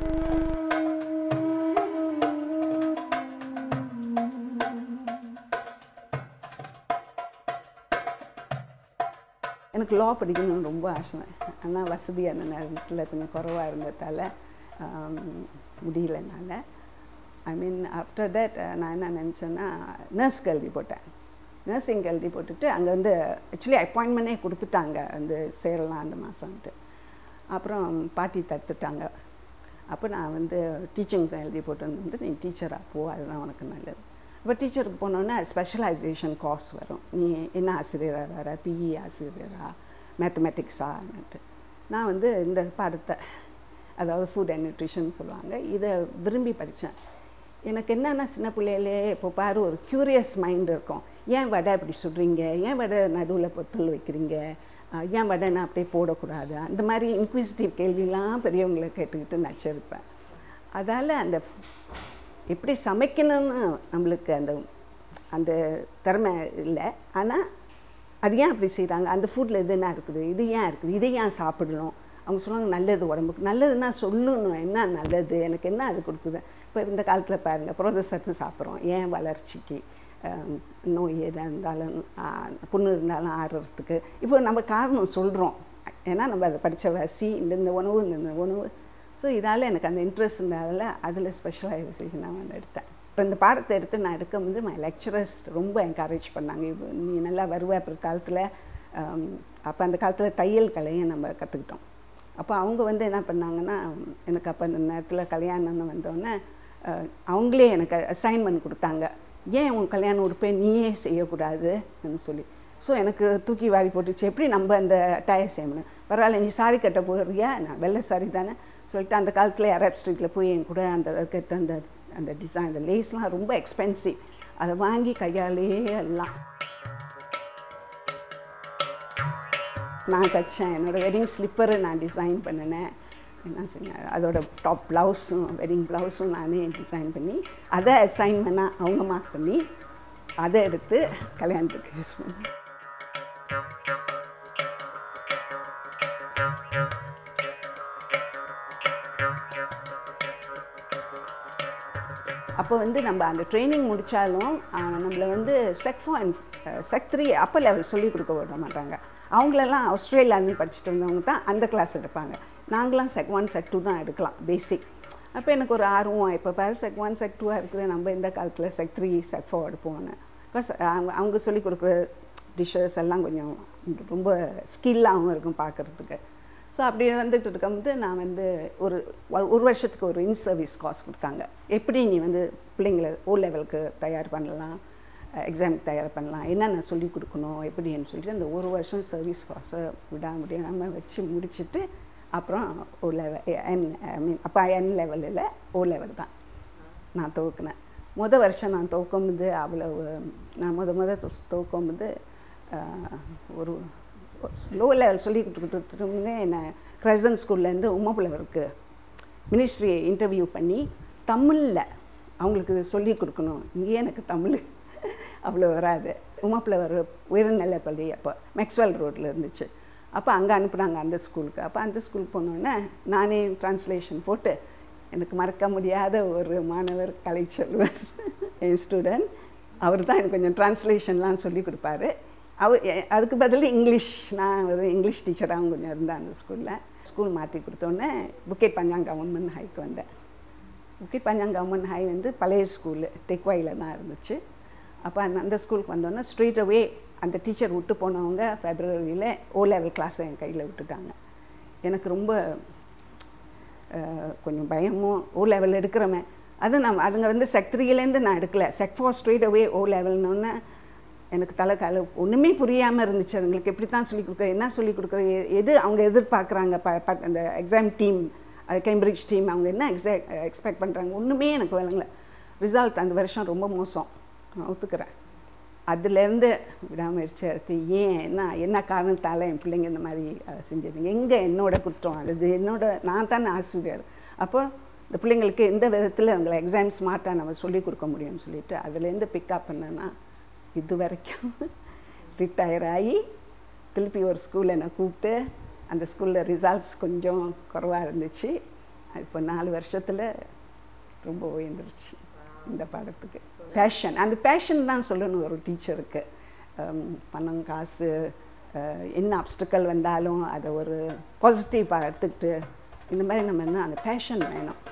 எனக்கு லா படிக்கணும்னு ரொம்ப ஆசை ஆனால் வசதி அந்த நேரத்தில் கொஞ்சம் குறைவாக இருந்ததால் முடியல என்னால் ஐ மீன் ஆஃப்டர் தட் நான் என்ன நினச்சேன்னா நர்ஸ் எழுதி போட்டேன் நர்சிங் எழுதி போட்டுட்டு அங்கே வந்து ஆக்சுவலி அப்பாயின்மெண்ட்டே கொடுத்துட்டாங்க வந்து சேரலாம் அந்த மாதம்ட்டு அப்புறம் பாட்டி தடுத்துட்டாங்க அப்போ நான் வந்து டீச்சிங்க்கு எழுதி போட்டு வந்து நீ டீச்சராக போ அதுதான் உனக்கு நல்லது இப்போ டீச்சருக்கு போனோன்னா ஸ்பெஷலைசேஷன் கோர்ஸ் வரும் நீ என்ன ஆசிரியராக வர பிஇ ஆசிரியரா மேத்தமெட்டிக்ஸான்னுட்டு நான் வந்து இந்த பாடத்தை அதாவது ஃபுட் அண்ட் நியூட்ரிஷன் சொல்லுவாங்க இதை விரும்பி படித்தேன் எனக்கு என்னென்னா சின்ன பிள்ளையிலே இப்போ பாரு ஒரு க்யூரியஸ் மைண்ட் இருக்கும் ஏன் வடை இப்படி சுடுறீங்க ஏன் வடை நடுவில் பொத்தல் வைக்கிறீங்க அஹ் ஏன் வடை நான் அப்படியே போடக்கூடாது அந்த மாதிரி இன்க்விசிட்டிவ் கேள்விலாம் பெரியவங்களை கேட்டுக்கிட்டு நச்சிருப்பேன் அதால் அந்த f- எப்படி சமைக்கணும்னு நம்மளுக்கு அந்த அந்த திறமை இல்லை ஆனால் அது ஏன் அப்படி செய்கிறாங்க அந்த ஃபுட்டில் இது என்ன இருக்குது இது ஏன் இருக்குது இதை ஏன் சாப்பிடணும் அவங்க சொல்லுவாங்க நல்லது உடம்புக்கு நல்லதுன்னா சொல்லணும் என்ன நல்லது எனக்கு என்ன அது கொடுக்குது இப்போ இந்த காலத்தில் பாருங்கள் புரத சத்து சாப்பிட்றோம் ஏன் வளர்ச்சிக்கு அஹ், நோய் எதாக இருந்தாலும் ஆஹ், புண்ணு இருந்தாலும் ஆறுறதுக்கு இப்போ நம்ம காரணம் சொல்கிறோம் ஏன்னா நம்ம அதை படித்த வாசி இந்த இந்த உணவு இந்த இந்த உணவு ஸோ இதால் எனக்கு அந்த இன்ட்ரெஸ்ட் இருந்ததால் அதில் ஸ்பெஷலைசேஷன் நான் வந்து எடுத்தேன் இப்போ இந்த பாடத்தை எடுத்து நான் எடுக்கும்போது மை லெக்சரர்ஸ் ரொம்ப என்கரேஜ் பண்ணாங்க இது நீ நல்லா வருவ அப்புறம் காலத்தில் அப்போ அந்த காலத்தில் தையல் கலையை நம்ம கற்றுக்கிட்டோம் அப்போ அவங்க வந்து என்ன பண்ணாங்கன்னா எனக்கு அப்போ அந்த நேரத்தில் கல்யாணம்னு வந்தோடனே அஹ், அவங்களே எனக்கு அசைன்மெண்ட் கொடுத்தாங்க ஏன் உன் கல்யாண உறுப்பை நீயே செய்யக்கூடாதுன்னு சொல்லி ஸோ எனக்கு தூக்கி வாரி போட்டுச்சு எப்படி நம்ம அந்த டயர் செய்யணும் பரவாயில்ல நீ சாரி கட்ட போறியா நான் வெள்ளை சாரி தானே சொல்லிட்டு அந்த காலத்தில் அரப் ஸ்ட்ரீட்டில் போய் என் கூட அந்த அதுக்கேற்ற அந்த அந்த டிசைன் அந்த லேஸ்லாம் ரொம்ப எக்ஸ்பென்சிவ் அதை வாங்கி கையாலேயே எல்லாம் நான் தைச்சேன் என்னோடய வெட்டிங் ஸ்லிப்பரு நான் டிசைன் பண்ணினேன் என்ன செஞ்சேன் அதோட டாப் ப்ளவுஸும் வெட்டிங் ப்ளவுஸும் நானே டிசைன் பண்ணி அதை அசைன்மெண்ட்டாக அவங்க மார்க் பண்ணி அதை எடுத்து கல்யாணத்துக்கு யூஸ் பண்ணேன் அப்போ வந்து நம்ம அந்த ட்ரைனிங் முடித்தாலும் நம்மளை வந்து sec four and sec three upper level சொல்லிக் கொடுக்க விட மாட்டாங்க அவங்களெல்லாம் ஆஸ்திரேலியாவில் படிச்சுட்டு வந்தவங்க தான் அந்த கிளாஸ் எடுப்பாங்க நாங்களாம் செக் ஒன் செக் டூ தான் எடுக்கலாம் பேசிக் அப்போ எனக்கு ஒரு ஆர்வம் இப்போ பாரு செக் ஒன் செக் டூவாக இருக்குது நம்ம இந்த காலத்தில் செக் த்ரீ செக் ஃபோர் எடுப்போம்னு பிகாஸ் அவங்க அவங்க சொல்லிக் கொடுக்குற டிஷ்ஷஸ் எல்லாம் கொஞ்சம் ரொம்ப ஸ்கில்லாகவும் இருக்கும் பார்க்குறதுக்கு ஸோ அப்படி வந்துட்டு இருக்கும்போது நான் வந்து ஒரு ஒ- ஒரு வருஷத்துக்கு ஒரு இன் சர்வீஸ் காசு கொடுத்தாங்க எப்படி நீ வந்து பிள்ளைங்களை ஓ லெவலுக்கு தயார் பண்ணலாம் எக்ஸாமுக்கு தயார் பண்ணலாம் என்னென்ன சொல்லி கொடுக்கணும் எப்படின்னு சொல்லிட்டு அந்த ஒரு வருஷம் சர்வீஸ் காசை விட முடியாமல் வச்சு முடிச்சுட்டு அப்புறம் ஓ லெவல் என் ஐ மீன் அப்போ என் லெவலில் ஓ லெவல் தான் நான் துவக்கினேன் முத வருஷம் நான் துவக்கும்போது அவ்வளவு நான் முத முத துவ- துவக்கும்போது ஆஹ், ஒரு லோ லெவல் சொல்லி கொடுத்துட்டு என்னை கிரசன் ஸ்கூல்லேருந்து உமாப்புலவருக்கு மினிஸ்ட்ரி இன்டர்வியூ பண்ணி தமிழில் அவங்களுக்கு சொல்லி கொடுக்கணும் இங்கேயே எனக்கு தமிழ் அவ்வளோ வராது உமாப்புலவர் உயர்நிலைப் பள்ளி அப்போ மேக்ஸ்வெல் ரோட்டில் இருந்துச்சு அப்போ அங்கே அனுப்புனாங்க அந்த ஸ்கூலுக்கு அப்போ அந்த ஸ்கூல் போனோடனே நானே ட்ரான்ஸ்லேஷன் போட்டு எனக்கு மறக்க முடியாத ஒரு மாணவர் கலைச்செல்வர் என் ஸ்டூடெண்ட் அவர் தான் எனக்கு கொஞ்சம் ட்ரான்ஸ்லேஷன்லாம் சொல்லி கொடுப்பாரு அவர் எ- அதுக்கு பதில் இங்கிலீஷ் நான் ஒரு இங்கிலீஷ் டீச்சராகவும் கொஞ்சம் இருந்தேன் அந்த ஸ்கூலில் ஸ்கூல் மாற்றி கொடுத்தோன்னே புக்கெட் பஞ்சாங் கவர்மெண்ட் ஹைக்கு வந்தேன் புக்கெட் பஞ்சாங் கவர்மெண்ட் ஹை வந்து பழைய ஸ்கூலு டெக்வாயில் தான் இருந்துச்சு அப்போ அந்த அந்த ஸ்கூலுக்கு வந்தோன்னே ஸ்ட்ரெயிட் அவே அந்த டீச்சர் விட்டு போனவங்க ஃபெப்ரவரியில் ஓ லெவல் கிளாஸை என் கையில் விட்டுட்டாங்க எனக்கு ரொம்ப அஹ், கொஞ்சம் பயமும் ஓ லெவல் எடுக்கிறவன் அது நம்ம அதுங்க வந்து செக் த்ரீலேருந்து நான் எடுக்கல sec four straight away O லெவல்னோடனே எனக்கு தலை கால ஒன்றுமே புரியாமல் இருந்துச்சு அதுங்களுக்கு எப்படி தான் சொல்லிக் கொடுக்குற என்ன சொல்லிக் கொடுக்குற எ- எது அவங்க எதிர்பார்க்குறாங்க ப ப- அந்த எக்ஸாம் டீம் அது கேம்பிரிட்ஜ் டீம் அவங்க என்ன எக்ஸா எக்ஸ்பெக்ட் பண்ணுறாங்க ஒன்றுமே எனக்கு விளங்கல ரிசல்ட் அந்த வருஷம் ரொம்ப மோசம் நான் ஒத்துக்கிறேன் அதுலேருந்து விடாமுயற்சி எடுத்து ஏன் என்ன என்ன காரணத்தால் என் பிள்ளைங்க இந்த மாதிரி அஹ், செஞ்சதுங்க எங்கே என்னோட குற்றம் அல்லது என்னோட நான் தானே ஆசிரியர் அப்போ இந்த பிள்ளைங்களுக்கு எந்த விதத்தில் அவங்களை எக்ஸாம் ஸ்மார்ட்டாக நம்ம சொல்லிக் கொடுக்க முடியும்னு சொல்லிட்டு அதுலேருந்து பிக்கப் பண்ணேன்னா இது வரைக்கும் ரிட்டையர் ஆகி திருப்பி ஒரு ஸ்கூலில் என்னை கூப்பிட்டு அந்த ஸ்கூலில் ரிசல்ட்ஸ் கொஞ்சம் குறைவாக இருந்துச்சு இப்போ நாலு வருஷத்தில் ரொம்ப உயர்ந்துருச்சு இந்த பாடத்துக்கு பேஷன் அந்த பேஷன் தான் சொல்லணும் ஒரு டீச்சருக்கு பணம் காசு அஹ், என்ன அப்டிக்கல் வந்தாலும் அதை ஒரு பாசிட்டிவாக எடுத்துக்கிட்டு இந்த மாதிரி நம்ம என்ன அந்த பேஷன் வேணும்